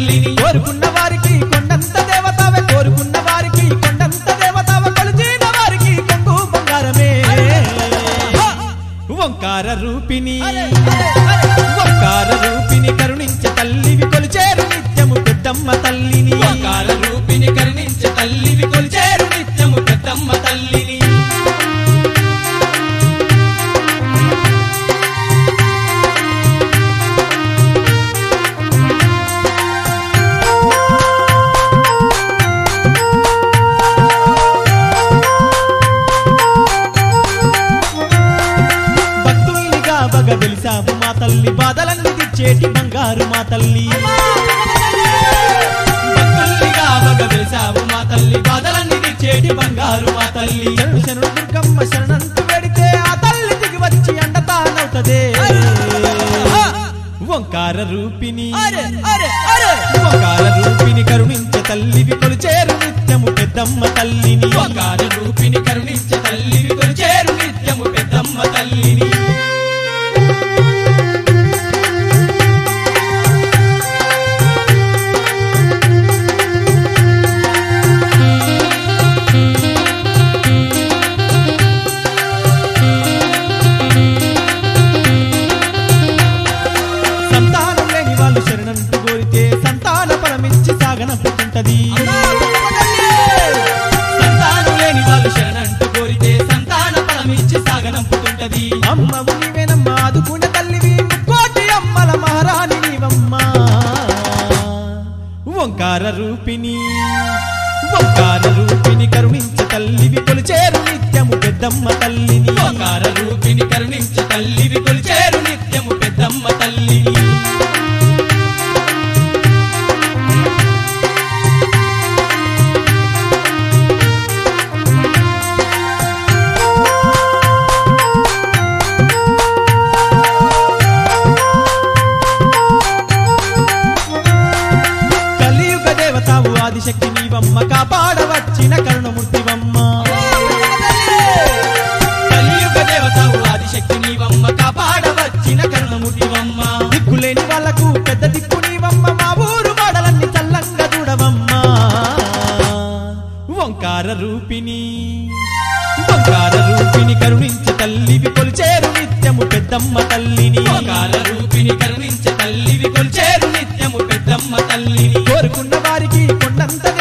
తల్లిని కోరుకున్న వారికి కొండంత దేవతావే కోరుకున్న వారికి కొండంత దేవతావ కొలిచిన వారికి కొంగు బంగారమే ఓంకార రూపిణి ఓంకార రూపిణి కరుణించ తల్లివి కొలిచేరు నిత్యము పెద్దమ్మ తల్లిని ఓంకార రూపిణి కరుణించే తల్లివి కొలిచేరు నిత్యము పెద్దమ్మ తల్లిని భక్తుల్నిగా బగ వెలిసావు మా తల్లి బాధలన్నీ తెచ్చేటి బంగారు మా తల్లి భక్తుల్నిగా వగ వెలిసావు మా తల్లి బాధలన్నీ తీర్చేటి బంగారు మా తల్లి శరణు శరణు దుర్గమ్మ శరణంటూ వెడితే ఆ తల్లి దిగి వచ్చి అండతానవుతదే ఓంకార రూపిణి ఓంకార రూపిణి కరుణించ తల్లివి కొలిచేరు నిత్యము పెద్దమ్మ తల్లిని ఓంకార రూపిణి కరుణించే తల్లివి కొలిచేరు నిత్యము పెద్దమ్మ తల్లిని సంతానం లేని వాళ్ళు శరణంటూ కోరితే సంతాన పరమిచ్చి సాగనంపుతుంటది సంతానం లేని వాళ్ళు శరణంటూ కోరితే సంతాన ఫలమిచ్చి సాగనంపుతుంటది అమ్మవు నీవేనమ్మ ఆదుకున్న తల్లివి కోటి అమ్మల మహారాణి నీవమ్మ ఓంకార రూపిణి ఓంకార రూపిణి కరుణించ తల్లివి కొలిచేరు నిత్యము పెద్దమ్మ తల్లిని ఓంకార రూపిణి కరుణించే తల్లివి కొలిచేరు నిత్యము పెద్దమ్మ తల్లిని కలియుగ దేవతావు ఆదిశక్తి నీవమ్మ కాపాడవచ్చిన కరుణమూర్తివమ్మ కలియుగ దేవతవు ఆదిశక్తి నీవమ్మ కాపాడవచ్చిన కరుణముడివమ్మ దిక్కులేని వాళ్ళకు పెద్ద దిక్కు నీవమ్మ మా ఊరు మాడలన్నీ చల్లంగా చూడవమ్మ ఓంకార రూపిణి ఓంకార రూపిణి కరుణించ తల్లివి కొలిచేరు నిత్యము పెద్దమ్మ తల్లిని ఓంకార రూపిణి కరుణించే తల్లివి కొలిచేరు నిత్యము పెద్దమ్మ తల్లిని కోరుకున్న వారికి కొండంత